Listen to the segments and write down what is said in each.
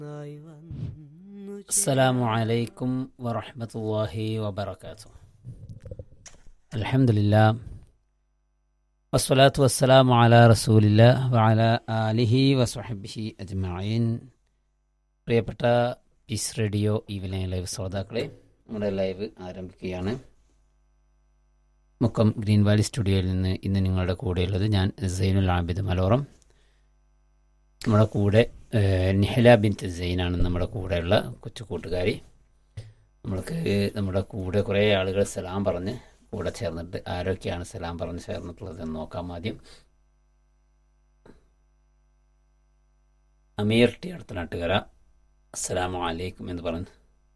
السلام عليكم ورحمة الله وبركاته الحمد لله والصلاة والسلام على رسول الله وعلى آله وصحبه أجمعين പ്രിയപ്പെട്ട piece radio evening live ശ്രോതാക്കളെ നമ്മുടെ ലൈവ് ആരംഭിക്കുകയാണ് മുക്കം ഗ്രീൻ വാലി സ്റ്റുഡിയോയിൽ നിന്ന് ഇന്ന് നിങ്ങളുടെ കൂടെയുള്ളത് ഞാൻ സൈനുൽ ആബിദ് മലോറം നമ്മുടെ കൂടെ ഏഹ്, നിഹല ബിൻ സൈനാണ് നമ്മുടെ കൂടെയുള്ള കൊച്ചു കൂട്ടുകാരി നമ്മൾക്ക് നമ്മുടെ കൂടെ കുറേ ആളുകൾ സലാം പറഞ്ഞ് കൂടെ ചേർന്നിട്ട് ആരൊക്കെയാണ് സലാം പറഞ്ഞ് ചേർന്നിട്ടുള്ളത് എന്ന് നോക്കാം ആദ്യം അമീർ ടി അടുത്ത നാട്ടുകാര അസ്സലാമു അലൈക്കും എന്ന് പറഞ്ഞു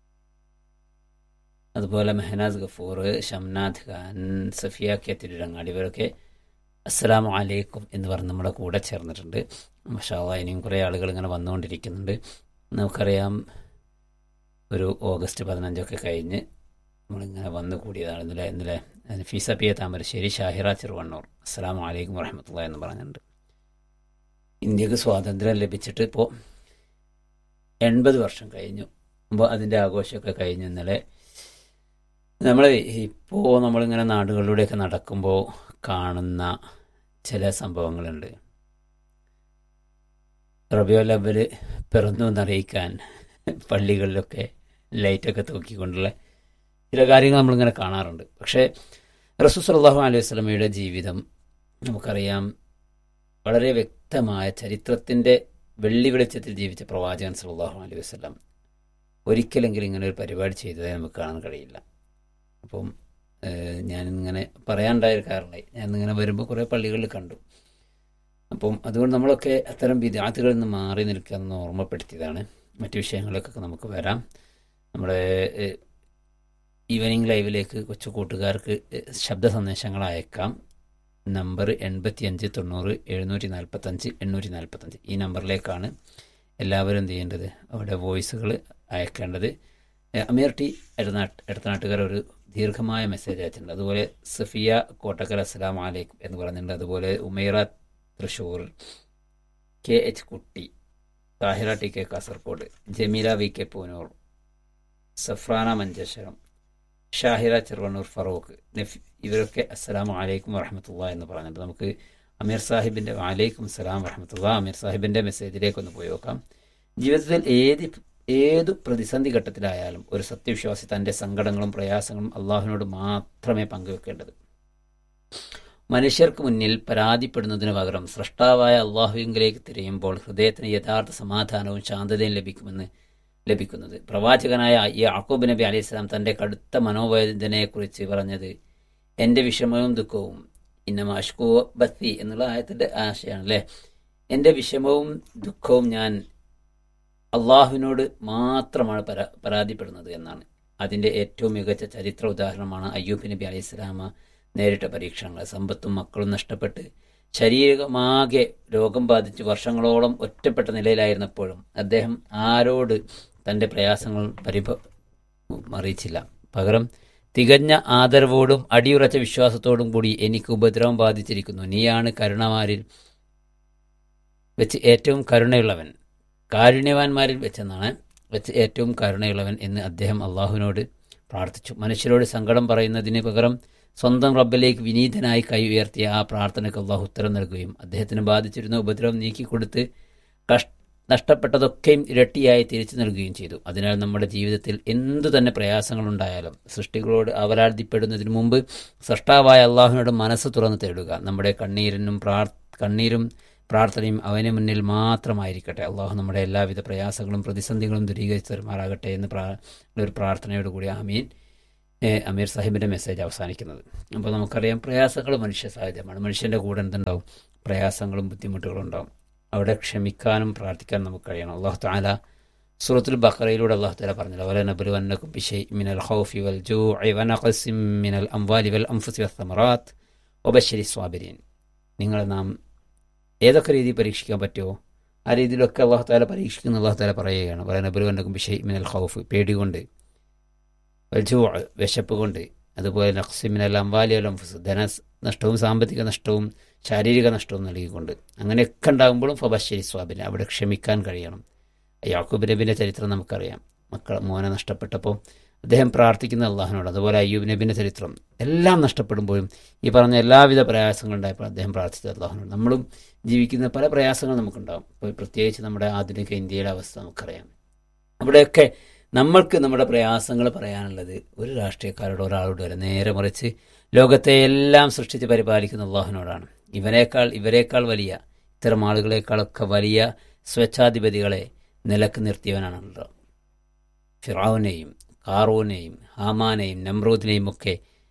അതുപോലെ മെഹനാസ് ഗഫൂർ ഷംനാഥ് ഖാൻ സഫിയ കെ തിരുരങ്ങാടി ഇവരൊക്കെ അസ്സലാമു അലൈക്കും എന്ന് പറഞ്ഞ് നമ്മുടെ കൂടെ ചേർന്നിട്ടുണ്ട് മഷാവ ഇനിയും കുറേ ആളുകൾ ഇങ്ങനെ വന്നുകൊണ്ടിരിക്കുന്നുണ്ട് നമുക്കറിയാം ഒരു ഓഗസ്റ്റ് പതിനഞ്ചൊക്കെ കഴിഞ്ഞ് നമ്മളിങ്ങനെ വന്നു കൂടിയതാണ് ഇന്നലെ ഇന്നലെ ഫീസ പി എ താമരശ്ശേരി ഷാഹിറ ചെറുവണ്ണൂർ അസ്സലാമു അലൈക്കും വറഹമത്തുള്ള എന്ന് പറഞ്ഞിട്ടുണ്ട് ഇന്ത്യക്ക് സ്വാതന്ത്ര്യം ലഭിച്ചിട്ട് ഇപ്പോൾ എൺപത് വർഷം കഴിഞ്ഞു അപ്പോൾ അതിൻ്റെ ആഘോഷമൊക്കെ കഴിഞ്ഞ് ഇന്നലെ നമ്മൾ ഇപ്പോൾ നമ്മളിങ്ങനെ നാടുകളിലൂടെയൊക്കെ നടക്കുമ്പോൾ കാണുന്ന ചില സംഭവങ്ങളുണ്ട് റബിയോ ലബൽ പിറന്നു എന്നറിയിക്കാൻ പള്ളികളിലൊക്കെ ലൈറ്റൊക്കെ തൂക്കിക്കൊണ്ടുള്ള ചില കാര്യങ്ങൾ നമ്മളിങ്ങനെ കാണാറുണ്ട് പക്ഷേ റസൂ സല്ലാഹു അലൈഹി വസ്ലമയുടെ ജീവിതം നമുക്കറിയാം വളരെ വ്യക്തമായ ചരിത്രത്തിൻ്റെ വെള്ളി വെളിച്ചത്തിൽ ജീവിച്ച പ്രവാചകൻ സല്ലാഹു അലൈഹി വസ്ലം ഒരിക്കലെങ്കിലും ഇങ്ങനെ ഒരു പരിപാടി ചെയ്തതായി നമുക്ക് കാണാൻ കഴിയില്ല അപ്പം ഏഹ്, ഞാനിങ്ങനെ പറയാനുണ്ടായ ഒരു കാരണമായി ഞാൻ ഇങ്ങനെ വരുമ്പോൾ കുറേ പള്ളികളിൽ കണ്ടു അപ്പം അതുകൊണ്ട് നമ്മളൊക്കെ അത്തരം വിദ്യാർത്ഥികളിൽ നിന്ന് മാറി നിൽക്കുക എന്ന് ഓർമ്മപ്പെടുത്തിയതാണ് മറ്റു വിഷയങ്ങളിലേക്കൊക്കെ നമുക്ക് വരാം നമ്മുടെ ഏഹ്, ഈവനിങ് ലൈവിലേക്ക് കൊച്ചു കൂട്ടുകാർക്ക് ഏഹ്, ശബ്ദ സന്ദേശങ്ങൾ അയക്കാം നമ്പർ എൺപത്തിയഞ്ച് തൊണ്ണൂറ് എഴുന്നൂറ്റി നാൽപ്പത്തഞ്ച് എണ്ണൂറ്റി നാൽപ്പത്തഞ്ച് ഈ നമ്പറിലേക്കാണ് എല്ലാവരും എന്ത് ചെയ്യേണ്ടത് അവിടെ വോയിസുകൾ അയക്കേണ്ടത് ഏഹ്, അമീർ ടി എടനാട്ട് എടത്തനാട്ടുകാർ ഒരു ദീർഘമായ മെസ്സേജ് അയച്ചിട്ടുണ്ട് അതുപോലെ സഫിയ കോട്ടക്കൽ അസ്സലാം വലൈക്കും എന്ന് പറഞ്ഞിട്ടുണ്ട് അതുപോലെ Umaira Thrissur K H Kutty Thahira T K Kasaragod Jameela V K Poonoor Safrana Manjeshwaram Shahira Cheruvannur Farooq Nafi ഇവരൊക്കെ അസ്സലാമു അലൈക്കും വറഹമത്തുള്ള എന്ന് പറഞ്ഞിട്ട് നമുക്ക് അമീർ സാഹിബിൻ്റെ വലൈക്കും അസ്സലാം വറഹമത്തുള്ള അമീർ സാഹിബിൻ്റെ മെസ്സേജിലേക്ക് ഒന്ന് പോയി നോക്കാം ജീവിതത്തിൽ ഏത് ഏതു പ്രതിസന്ധി ഘട്ടത്തിലായാലും ഒരു സത്യവിശ്വാസി തൻ്റെ സങ്കടങ്ങളും പ്രയാസങ്ങളും അള്ളാഹുവിനോട് മാത്രമേ പങ്കുവെക്കേണ്ടത് മനുഷ്യർക്ക് മുന്നിൽ പരാതിപ്പെടുന്നതിന് പകരം സൃഷ്ടാവായ അള്ളാഹുവിങ്കിലേക്ക് തിരയുമ്പോൾ ഹൃദയത്തിന് യഥാർത്ഥ സമാധാനവും ശാന്തതയും ലഭിക്കുമെന്ന് ലഭിക്കുന്നത് പ്രവാചകനായ യാക്കൂബ് നബി അലൈഹി സ്വലാം തൻ്റെ കടുത്ത മനോവേദനയെക്കുറിച്ച് പറഞ്ഞത് എൻ്റെ വിഷമവും ദുഃഖവും ഇന്നമ അഷ്കോ ബത്തി എന്നുള്ള ആയത്തിൻ്റെ ആശയമാണ് അല്ലേ എൻ്റെ വിഷമവും ദുഃഖവും ഞാൻ അള്ളാഹുവിനോട് മാത്രമാണ് പരാ പരാതിപ്പെടുന്നത് എന്നാണ് അതിൻ്റെ ഏറ്റവും മികച്ച ചരിത്ര ഉദാഹരണമാണ് അയ്യൂബ് നബി അലൈഹി സ്വലാമ നേരിട്ട പരീക്ഷണങ്ങൾ സമ്പത്തും മക്കളും നഷ്ടപ്പെട്ട് ശരീരമാകെ രോഗം ബാധിച്ച് വർഷങ്ങളോളം ഒറ്റപ്പെട്ട നിലയിലായിരുന്നപ്പോഴും അദ്ദേഹം ആരോട് തൻ്റെ പ്രയാസങ്ങൾ പരിഭ അറിയിച്ചില്ല പകരം തികഞ്ഞ ആദരവോടും അടിയുറച്ച വിശ്വാസത്തോടും കൂടി എനിക്ക് ഉപദ്രവം ബാധിച്ചിരിക്കുന്നു നീയാണ് കരുണമാരിൽ വെച്ച് ഏറ്റവും കരുണയുള്ളവൻ കാരുണ്യവാന്മാരിൽ വെച്ചെന്നാണ് വെച്ച് ഏറ്റവും കരുണയുള്ളവൻ എന്ന് അദ്ദേഹം അള്ളാഹുവിനോട് പ്രാർത്ഥിച്ചു മനുഷ്യരോട് സങ്കടം പറയുന്നതിന് പകരം സ്വന്തം റബ്ബിലേക്ക് വിനീതനായി കൈ ഉയർത്തിയ ആ പ്രാർത്ഥനയ്ക്ക് അള്ളാഹു ഉത്തരം നൽകുകയും അദ്ദേഹത്തിന് ബാധിച്ചിരുന്ന ഉപദ്രവം നീക്കിക്കൊടുത്ത് കഷ് നഷ്ടപ്പെട്ടതൊക്കെയും ഇരട്ടിയായി തിരിച്ചു നൽകുകയും ചെയ്തു അതിനാൽ നമ്മുടെ ജീവിതത്തിൽ എന്തു തന്നെ പ്രയാസങ്ങളുണ്ടായാലും സൃഷ്ടികളോട് അവലാതിപ്പെടുന്നതിന് മുമ്പ് സൃഷ്ടാവായ അള്ളാഹുവിനോട് മനസ്സ് തുറന്ന് തേടുക നമ്മുടെ കണ്ണീരിനും പ്രാർ കണ്ണീരും പ്രാർത്ഥനയും അവന് മുന്നിൽ മാത്രമായിരിക്കട്ടെ അള്ളാഹു നമ്മുടെ എല്ലാവിധ പ്രയാസങ്ങളും പ്രതിസന്ധികളും ദൂരീകരിച്ച് തരുമാറാകട്ടെ എന്ന് പ്രാ ഒരു പ്രാർത്ഥനയോട് കൂടി ആമീൻ ഏഹ് അമീർ സാഹിബിൻ്റെ മെസ്സേജ് അവസാനിക്കുന്നത് അപ്പോൾ നമുക്കറിയാം പ്രയാസങ്ങൾ മനുഷ്യ സാഹചര്യമാണ് മനുഷ്യൻ്റെ കൂടെ എന്തുണ്ടാവും പ്രയാസങ്ങളും ബുദ്ധിമുട്ടുകളും ഉണ്ടാവും അവിടെ ക്ഷമിക്കാനും പ്രാർത്ഥിക്കാനും നമുക്ക് കഴിയണം അള്ളാഹു താല സൂറത്തുൽ ബഖറയിലൂടെ അള്ളാഹു താല പറഞ്ഞല്ലോ വല നബുലു വന്നക്കും ബിഷൈ മിനൽ ഖൗഫി വൽ ജൂഇ വനഖസിം മിനൽ അംവാലി വൽ അൻഫുസി വസ്സമറാത്ത് വബശ്ശരി സ്വാബിരീൻ നിങ്ങളെ നാം ഏതൊക്കെ രീതിയിൽ പരീക്ഷിക്കാൻ പറ്റുമോ ആ രീതിയിലൊക്കെ അള്ളാഹു താല പരീക്ഷിക്കുന്ന അള്ളാഹു താല പറയുകയാണ് വല നബുലു വന്നക്കും ബിഷൈ മിനൽ ഖൗഫ് പേടികൊണ്ട് വൽജൂ വിശപ്പ് കൊണ്ട് അതുപോലെ നഖ്സിമിനൽ അംവാലി അൽ അംഫുസ് ധന നഷ്ടവും സാമ്പത്തിക നഷ്ടവും ശാരീരിക നഷ്ടവും നൽകിക്കൊണ്ട് അങ്ങനെയൊക്കെ ഉണ്ടാകുമ്പോഴും ഫബശ്ശേരി സ്വാബിന് അവിടെ ക്ഷമിക്കാൻ കഴിയണം യാക്കൂബ് നബിൻ്റെ ചരിത്രം നമുക്കറിയാം മക്കൾ മോനെ നഷ്ടപ്പെട്ടപ്പോൾ അദ്ദേഹം പ്രാർത്ഥിക്കുന്ന അള്ളാഹിനോട് അതുപോലെ അയ്യൂബ് നബിൻ്റെ ചരിത്രം എല്ലാം നഷ്ടപ്പെടുമ്പോഴും ഈ പറഞ്ഞ എല്ലാവിധ പ്രയാസങ്ങളുണ്ടായപ്പോൾ അദ്ദേഹം പ്രാർത്ഥിച്ചത് അള്ളാഹിനോട് നമ്മളും ജീവിക്കുന്ന പല പ്രയാസങ്ങൾ നമുക്കുണ്ടാകും ഇപ്പോൾ പ്രത്യേകിച്ച് നമ്മുടെ ആധുനിക ഇന്ത്യയുടെ അവസ്ഥ നമുക്കറിയാം അവിടെയൊക്കെ നമ്മൾക്ക് നമ്മുടെ പ്രയാസങ്ങൾ പറയാനുള്ളത് ഒരു രാഷ്ട്രീയക്കാരോട് ഒരാളോട് വരെ നേരെ മറിച്ച് ലോകത്തെ എല്ലാം സൃഷ്ടിച്ച് പരിപാലിക്കുന്ന അള്ളാഹുവിനോടാണ് ഇവനേക്കാൾ ഇവരെക്കാൾ വലിയ ഇത്തരം ആളുകളെക്കാളൊക്കെ വലിയ സ്വച്ഛാധിപതികളെ നിലക്ക് നിർത്തിയവനാണല്ലോ ഫിറാവിനെയും കാറൂനെയും ഹാമാനെയും നമ്രൂദിനെയും ഒക്കെ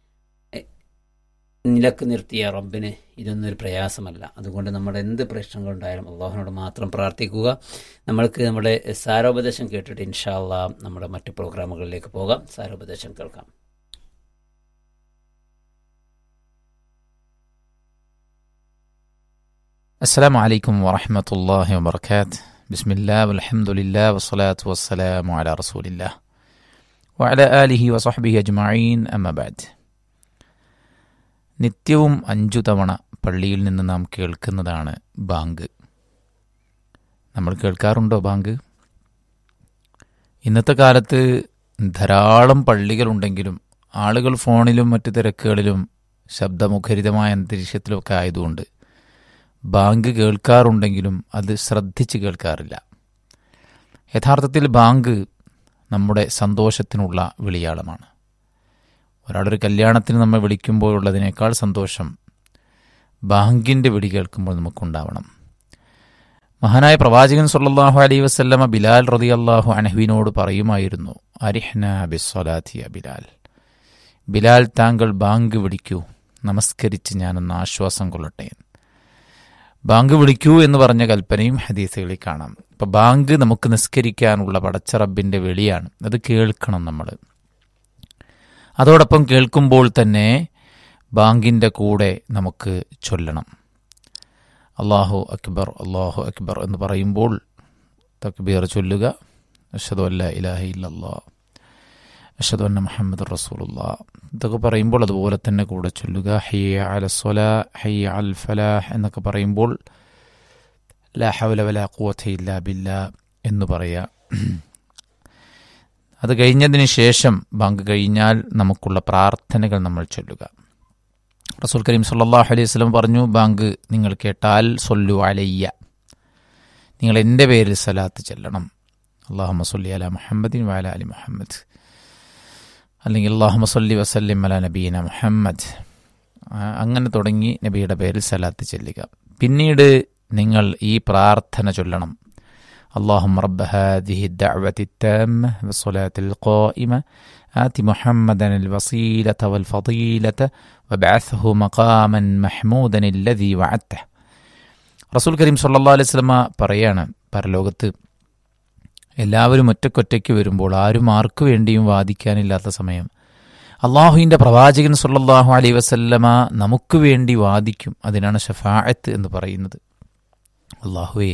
നിലക്ക് നിർത്തിയ റബ്ബിന് ഇതൊന്നും ഒരു പ്രയാസമല്ല അതുകൊണ്ട് നമ്മുടെ എന്ത് പ്രശ്നങ്ങളുണ്ടായാലും അള്ളാഹുനോട് മാത്രം പ്രാർത്ഥിക്കുക നമ്മൾക്ക് നമ്മുടെ സാരോപദേശം കേട്ടിട്ട് ഇൻഷാല്ല നമ്മുടെ മറ്റ് പ്രോഗ്രാമുകളിലേക്ക് പോകാം സാരോപദേശം കേൾക്കാം السلام عليكم ورحمة الله وبركاته بسم الله والحمد لله والصلاة والسلام على رسول الله وعلى آله وصحبه أجمعين أما بعد നിത്യവും അഞ്ചു തവണ പള്ളിയിൽ നിന്ന് നാം കേൾക്കുന്നതാണ് ബാങ്ക് നമ്മൾ കേൾക്കാറുണ്ടോ ബാങ്ക് ഇന്നത്തെ കാലത്ത് ധാരാളം പള്ളികളുണ്ടെങ്കിലും ആളുകൾ ഫോണിലും മറ്റു തിരക്കുകളിലും ശബ്ദമുഖരിതമായ അന്തരീക്ഷത്തിലൊക്കെ ആയതുകൊണ്ട് ബാങ്ക് കേൾക്കാറുണ്ടെങ്കിലും അത് ശ്രദ്ധിച്ച് കേൾക്കാറില്ല യഥാർത്ഥത്തിൽ ബാങ്ക് നമ്മുടെ സന്തോഷത്തിനുള്ള വിളിയാളമാണ് ഒരാളൊരു കല്യാണത്തിന് നമ്മൾ വിളിക്കുമ്പോഴുള്ളതിനേക്കാൾ സന്തോഷം ബാങ്കിൻ്റെ വിളി കേൾക്കുമ്പോൾ നമുക്കുണ്ടാവണം മഹാനായ പ്രവാചകൻ സല്ലല്ലാഹു അലൈഹി വസല്ലമ ബിലാൽ റതി അള്ളാഹു അനഹുവിനോട് പറയുമായിരുന്നു അരിഹ്ന ബിസ്വലാത്തിയ ബിലാൽ ബിലാൽ താങ്കൾ ബാങ്ക് വിളിക്കൂ നമസ്കരിച്ച് ഞാനൊന്ന് ആശ്വാസം കൊള്ളട്ടെ ബാങ്ക് വിളിക്കൂ എന്ന് പറഞ്ഞ കൽപ്പനയും ഹദീസുകളിൽ കാണാം ഇപ്പം ബാങ്ക് നമുക്ക് നിസ്കരിക്കാനുള്ള പടച്ചറബിൻ്റെ വിളിയാണ് അത് കേൾക്കണം നമ്മൾ അതോടൊപ്പം കേൾക്കുമ്പോൾ തന്നെ ബാങ്കിൻ്റെ കൂടെ നമുക്ക് ചൊല്ലണം അള്ളാഹു അക്ബർ അള്ളാഹു അക്ബർ എന്ന് പറയുമ്പോൾ തക്ബീർ ചൊല്ലുക അഷദു അല്ല ഇലാഹ ഇല്ലല്ലാ അഷദു അന്ന മുഹമ്മദ് റസൂലുള്ള ഇതൊക്കെ പറയുമ്പോൾ അതുപോലെ തന്നെ കൂടെ ചൊല്ലുക ഹയ്യ അല സ്വല ഹയ്യ അൽ ഫലാഹ് എന്നൊക്കെ പറയുമ്പോൾ ലാ ഹൗല വലാ ഖുവത ഇല്ലാ ബില്ലാ എന്ന് പറയുക അത് കഴിഞ്ഞതിന് ശേഷം ബാങ്ക് കഴിഞ്ഞാൽ നമുക്കുള്ള പ്രാർത്ഥനകൾ നമ്മൾ ചൊല്ലുക റസൂൽ കരീം സല്ലാഹു അലൈഹി വസ്ലം പറഞ്ഞു ബാങ്ക് നിങ്ങൾ കേട്ടാൽ സൊല്ലു അലയ്യ നിങ്ങൾ എൻ്റെ പേരിൽ സലാത്ത് ചെല്ലണം അള്ളാഹു മസല്ലി അല മുഹമ്മദിൻ വാല അലി മുഹമ്മദ് അല്ലെങ്കിൽ അള്ളാഹു മസല്ലി വസല്ലിം അല നബീന മുഹമ്മദ് അങ്ങനെ തുടങ്ങി നബിയുടെ പേരിൽ സലാത്ത് ചെല്ലുക പിന്നീട് നിങ്ങൾ ഈ പ്രാർത്ഥന ചൊല്ലണം اللهم رب هذه الدعوة التامة والصلاة القائمة آت محمدا الوسيلة والفضيلة وابعثه مقاما محمودا الذي وعدته റസൂൽ കരീം സല്ലാ അലൈഹി സ്വലമ പറയാണ് പരലോകത്ത് എല്ലാവരും ഒറ്റക്കൊറ്റയ്ക്ക് വരുമ്പോൾ ആരും ആർക്കു വേണ്ടിയും വാദിക്കാനില്ലാത്ത സമയം അള്ളാഹുവിൻ്റെ പ്രവാചകൻ സല്ലാഹു അലൈ വസല്ലമ നമുക്ക് വേണ്ടി വാദിക്കും അതിനാണ് ഷഫായത്ത് എന്ന് പറയുന്നത് അള്ളാഹുവേ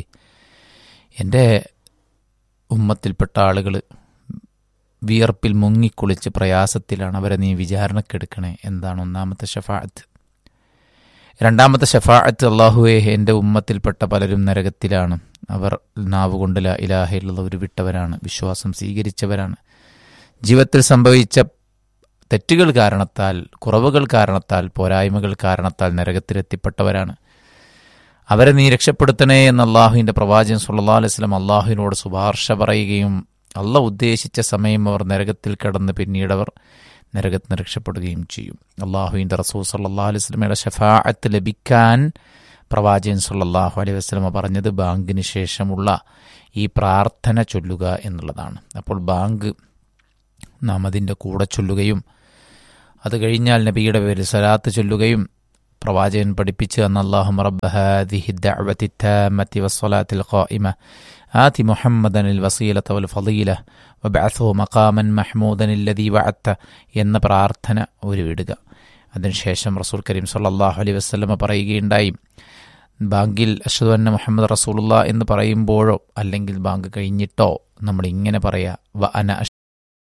എൻ്റെ ഉമ്മത്തിൽപ്പെട്ട ആളുകൾ വിയർപ്പിൽ മുങ്ങിക്കുളിച്ച് പ്രയാസത്തിലാണ് അവരെ നീ വിചാരണക്കെടുക്കണേ എന്താണ് ഒന്നാമത്തെ ഷഫാഅത്ത് രണ്ടാമത്തെ ഷഫാഅത്ത് അള്ളാഹുവെ എൻ്റെ ഉമ്മത്തിൽപ്പെട്ട പലരും നരകത്തിലാണ് അവർ നാവുകൊണ്ട് ല ഇലാഹയിലുള്ളവർ വിട്ടവരാണ് വിശ്വാസം സ്വീകരിച്ചവരാണ് ജീവിതത്തിൽ സംഭവിച്ച തെറ്റുകൾ കാരണത്താൽ കുറവുകൾ കാരണത്താൽ പോരായ്മകൾ കാരണത്താൽ നരകത്തിലെത്തിപ്പെട്ടവരാണ് അവരെ നീ രക്ഷപ്പെടുത്തണേ എന്ന് അള്ളാഹുവിൻ്റെ പ്രവാചകൻ സുല്ലാ അലൈഹി സ്വലം അള്ളാഹുവിനോട് ശുപാർശ പറയുകയും അള്ള ഉദ്ദേശിച്ച സമയം അവർ നരകത്തിൽ കിടന്ന് പിന്നീട് അവർ നരകത്തിന് രക്ഷപ്പെടുകയും ചെയ്യും അള്ളാഹുവിൻ്റെ റസൂൽ സല്ലാ അലൈഹി സ്വലമയുടെ ഷഫാഅത്ത് ലഭിക്കാൻ പ്രവാചകൻ സുല്ലാഹു അലൈഹി വസ്ലമ പറഞ്ഞത് ബാങ്കിന് ശേഷമുള്ള ഈ പ്രാർത്ഥന ചൊല്ലുക എന്നുള്ളതാണ് അപ്പോൾ ബാങ്ക് നാം അതിൻ്റെ കൂടെ ചൊല്ലുകയും അത് കഴിഞ്ഞാൽ നബിയുടെ പേരിൽ സലാത്ത് ചൊല്ലുകയും പ്രവാചകൻ പഠിപ്പിച്ചു തന്ന അള്ളാഹു റബ്ബഹാദിഹി ദഅവതി التامة والصلاة القائمة آت محمدا الوسيلة والفضيلة وبعثه مقاما محمودا الذي وعدت എന്ന പ്രാർത്ഥന ഒരു വിടുക അതിനുശേഷം റസൂൽ കരീം സല്ലല്ലാഹു അലൈഹി വസല്ലമ പറയുകയുണ്ടായി ബാങ്കിൽ അഷ്ഹദു അന്ന മുഹമ്മദ് റസൂലുള്ള എന്ന് പറയുമ്പോഴോ അല്ലെങ്കിൽ ബാങ്ക് കഴിഞ്ഞിട്ടോ നമ്മൾ ഇങ്ങനെ പറയാ വ അന